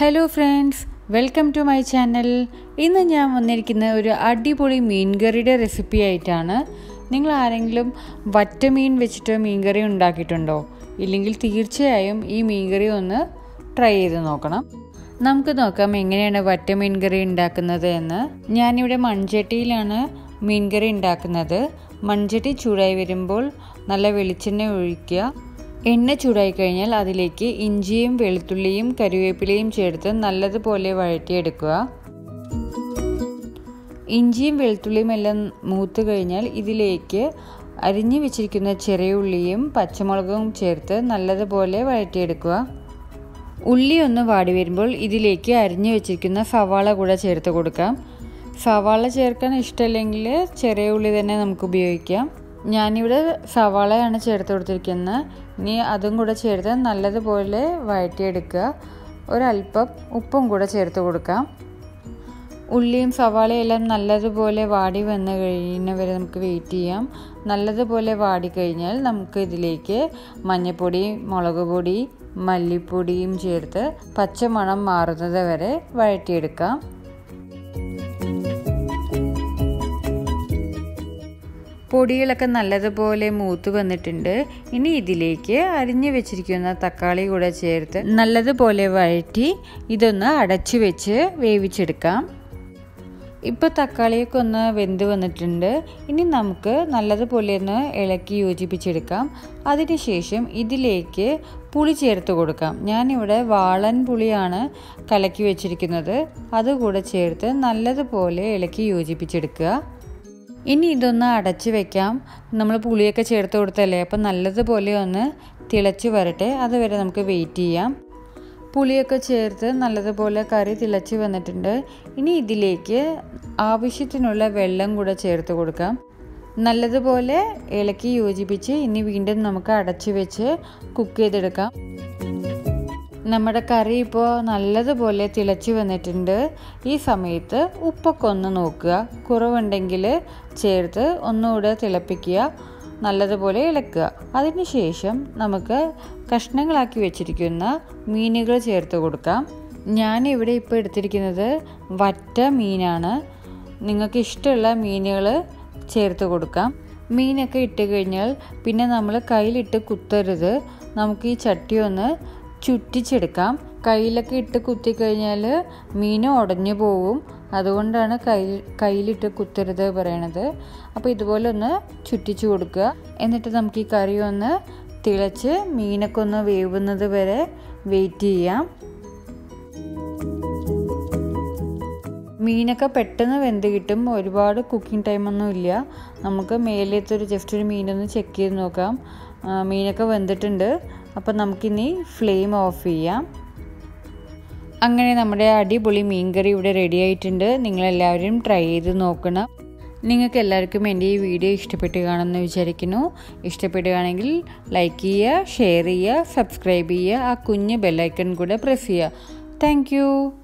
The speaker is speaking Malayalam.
hello friends welcome to my channel ഇന്ന് ഞാൻ വന്നിരിക്കുന്ന ഒരു അടിപൊളി മീൻകറിയുടെ റെസിപ്പി ആയിട്ടാണ് നിങ്ങൾ ആരെങ്കിലും വറ്റമീൻ വെച്ചിട്ട് മീൻകറി ഉണ്ടാക്കിയിട്ടുണ്ടോ ഇല്ലെങ്കിൽ തീർച്ചയായും ഈ മീൻകറി ഒന്ന് ട്രൈ ചെയ്ത് നോക്കണം നമുക്ക് നോക്കാം എങ്ങനെയാണ് വറ്റമീൻ കറി ഉണ്ടാക്കുന്നത് എന്ന് ഞാനിവിടെ മൺചട്ടിയിലാണ് മീൻകറി ഉണ്ടാക്കുന്നത് മൺചട്ടി ചൂടായി വരുമ്പോൾ നല്ല വെളിച്ചെണ്ണ ഒഴിക്കുക എണ്ണ ചൂടായി കഴിഞ്ഞാൽ അതിലേക്ക് ഇഞ്ചിയും വെളുത്തുള്ളിയും കറിവേപ്പിലയും ചേർത്ത് നല്ലതുപോലെ വഴറ്റിയെടുക്കുക ഇഞ്ചിയും വെളുത്തുള്ളിയും എല്ലാം മൂത്ത് കഴിഞ്ഞാൽ ഇതിലേക്ക് അരിഞ്ഞു വെച്ചിരിക്കുന്ന ചെറിയ ഉള്ളിയും പച്ചമുളകും ചേർത്ത് നല്ലതുപോലെ വഴറ്റിയെടുക്കുക ഉള്ളി ഒന്ന് വാടി വരുമ്പോൾ ഇതിലേക്ക് അരിഞ്ഞു വെച്ചിരിക്കുന്ന സവാള കൂടെ ചേർത്ത് കൊടുക്കാം സവാള ചേർക്കാൻ ഇഷ്ടമില്ലെങ്കിൽ ചെറിയ ഉള്ളി തന്നെ നമുക്ക് ഉപയോഗിക്കാം ഞാനിവിടെ സവാളയാണ് ചേർത്ത് കൊടുത്തിരിക്കുന്നത് ഇനി അതും കൂടെ ചേർത്ത് നല്ലതുപോലെ വഴറ്റിയെടുക്കുക ഒരല്പം ഉപ്പും കൂടെ ചേർത്ത് കൊടുക്കാം ഉള്ളിയും സവാളയും എല്ലാം നല്ലതുപോലെ വാടി വന്ന് കഴിയുന്നവരെ നമുക്ക് വെയിറ്റ് ചെയ്യാം നല്ലതുപോലെ വാടി കഴിഞ്ഞാൽ നമുക്ക് ഇതിലേക്ക് മഞ്ഞൾപ്പൊടി മുളക് പൊടി മല്ലിപ്പൊടിയും ചേർത്ത് പച്ചമണം മാറുന്നത് വരെ വഴറ്റിയെടുക്കാം പൊടികളൊക്കെ നല്ലതുപോലെ മൂത്ത് വന്നിട്ടുണ്ട് ഇനി ഇതിലേക്ക് അരിഞ്ഞു വെച്ചിരിക്കുന്ന തക്കാളി കൂടെ ചേർത്ത് നല്ലതുപോലെ വഴറ്റി ഇതൊന്ന് അടച്ചു വെച്ച് വേവിച്ചെടുക്കാം ഇപ്പോൾ തക്കാളിയൊക്കെ ഒന്ന് വെന്ത് വന്നിട്ടുണ്ട് ഇനി നമുക്ക് നല്ലതുപോലെ ഒന്ന് ഇളക്കി യോജിപ്പിച്ചെടുക്കാം അതിനുശേഷം ഇതിലേക്ക് പുളി ചേർത്ത് കൊടുക്കാം ഞാനിവിടെ വാളൻ പുളിയാണ് കലക്കി വെച്ചിരിക്കുന്നത് അതുകൂടെ ചേർത്ത് നല്ലതുപോലെ ഇളക്കി യോജിപ്പിച്ചെടുക്കുക ഇനി ഇതൊന്ന് അടച്ച് വെക്കാം നമ്മൾ പുളിയൊക്കെ ചേർത്ത് കൊടുത്തല്ലേ അപ്പം നല്ലതുപോലെ ഒന്ന് തിളച്ച് വരട്ടെ അതുവരെ നമുക്ക് വെയിറ്റ് ചെയ്യാം പുളിയൊക്കെ ചേർത്ത് നല്ലതുപോലെ കറി തിളച്ച് വന്നിട്ടുണ്ട് ഇനി ഇതിലേക്ക് ആവശ്യത്തിനുള്ള വെള്ളം കൂടെ ചേർത്ത് കൊടുക്കാം നല്ലതുപോലെ ഇളക്കി യോജിപ്പിച്ച് ഇനി വീണ്ടും നമുക്ക് അടച്ചു വെച്ച് കുക്ക് ചെയ്തെടുക്കാം നമ്മുടെ കറി ഇപ്പോൾ നല്ലതുപോലെ തിളച്ച് വന്നിട്ടുണ്ട് ഈ സമയത്ത് ഉപ്പൊക്കെ ഒന്ന് നോക്കുക കുറവുണ്ടെങ്കിൽ ചേർത്ത് ഒന്നുകൂടെ തിളപ്പിക്കുക നല്ലതുപോലെ ഇളക്കുക അതിനുശേഷം നമുക്ക് കഷ്ണങ്ങളാക്കി വെച്ചിരിക്കുന്ന മീനുകൾ ചേർത്ത് കൊടുക്കാം ഞാനിവിടെ ഇപ്പോൾ എടുത്തിരിക്കുന്നത് വറ്റ മീനാണ് നിങ്ങൾക്ക് ഇഷ്ടമുള്ള മീനുകൾ ചേർത്ത് കൊടുക്കാം മീനൊക്കെ ഇട്ട് കഴിഞ്ഞാൽ പിന്നെ നമ്മൾ കയ്യിലിട്ട് കുത്തരുത് നമുക്ക് ഈ ചട്ടി ഒന്ന് ചുറ്റിച്ചെടുക്കാം കയ്യിലൊക്കെ ഇട്ട് കുത്തിക്കഴിഞ്ഞാൽ മീൻ ഉടഞ്ഞു പോവും അതുകൊണ്ടാണ് കൈ കയ്യിലിട്ട് കുത്തരുത് പറയണത് അപ്പോൾ ഇതുപോലെ ഒന്ന് ചുറ്റിച്ചു കൊടുക്കുക എന്നിട്ട് നമുക്ക് ഈ കറി ഒന്ന് തിളച്ച് മീനൊക്കെ ഒന്ന് വേവുന്നത് വരെ വെയിറ്റ് ചെയ്യാം മീനൊക്കെ പെട്ടെന്ന് വെന്ത് കിട്ടും ഒരുപാട് കുക്കിംഗ് ടൈമൊന്നും ഇല്ല നമുക്ക് മേലേത്തൊരു ജസ്റ്റ് ഒരു മീനൊന്ന് ചെക്ക് ചെയ്ത് നോക്കാം മീനൊക്കെ വെന്തിട്ടുണ്ട് അപ്പം നമുക്കിനി ഫ്ലെയിം ഓഫ് ചെയ്യാം അങ്ങനെ നമ്മുടെ അടിപൊളി മീൻകറി ഇവിടെ റെഡി ആയിട്ടുണ്ട് നിങ്ങളെല്ലാവരും ട്രൈ ചെയ്ത് നോക്കണം നിങ്ങൾക്ക് എല്ലാവർക്കും എൻ്റെ ഈ വീഡിയോ ഇഷ്ടപ്പെട്ട് കാണുമെന്ന് വിചാരിക്കുന്നു ഇഷ്ടപ്പെടുകയാണെങ്കിൽ ലൈക്ക് ചെയ്യുക ഷെയർ ചെയ്യുക സബ്സ്ക്രൈബ് ചെയ്യുക ആ കുഞ്ഞ് ബെല്ലൈക്കൺ കൂടെ പ്രസ് ചെയ്യുക താങ്ക്